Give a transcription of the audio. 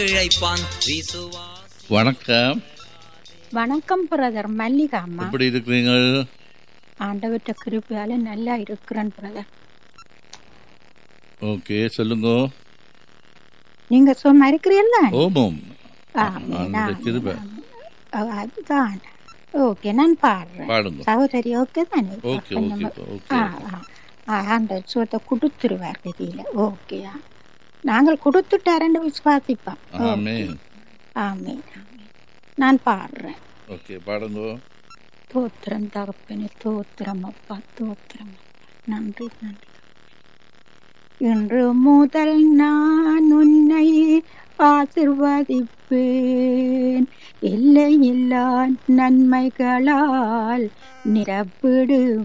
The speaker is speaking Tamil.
இழைப்பான் விசுவாஸ் வணக்கம் வணக்கம் பிரதர் மல்லிகா அம்மா எப்படி இருக்கிறீங்க ஆண்டவர்கிட்ட கிருப்பையால நல்லா இருக்கிறேன் பிரதர் ஓகே சொல்லுங்க நீங்க சும்மா இருக்கிறீல்ல ஓமம் ஆமே, அந்த ஆமே, கிருபை. ஆமே. அதுதான் ஓகே நான் பாடுறேன் பாடுங்க சகோதரி ஓகே தானே ஓகே கொஞ்சம் ஓகே ஓகே ஆ, ஆ. ஆ, அந்த சுவத்தை கொடுத்துருவார் கதியில ஓகேயா நாங்கள் கொடுத்துட்டாரன்னு விசுவாசிப்போம் ஆமென். ஆமே நான் பாடுறேன் ஓகே பாடுங்க தோத்திரம் தகப்பனே தோத்திரம் அப்பா தோத்திரம் அப்பா. நன்றி நன்றி இன்று முதல் நான் உன்னை ஆசிர்வதிப்பேன் எல்லையில்லா நன்மைகளால் நிரப்பிடு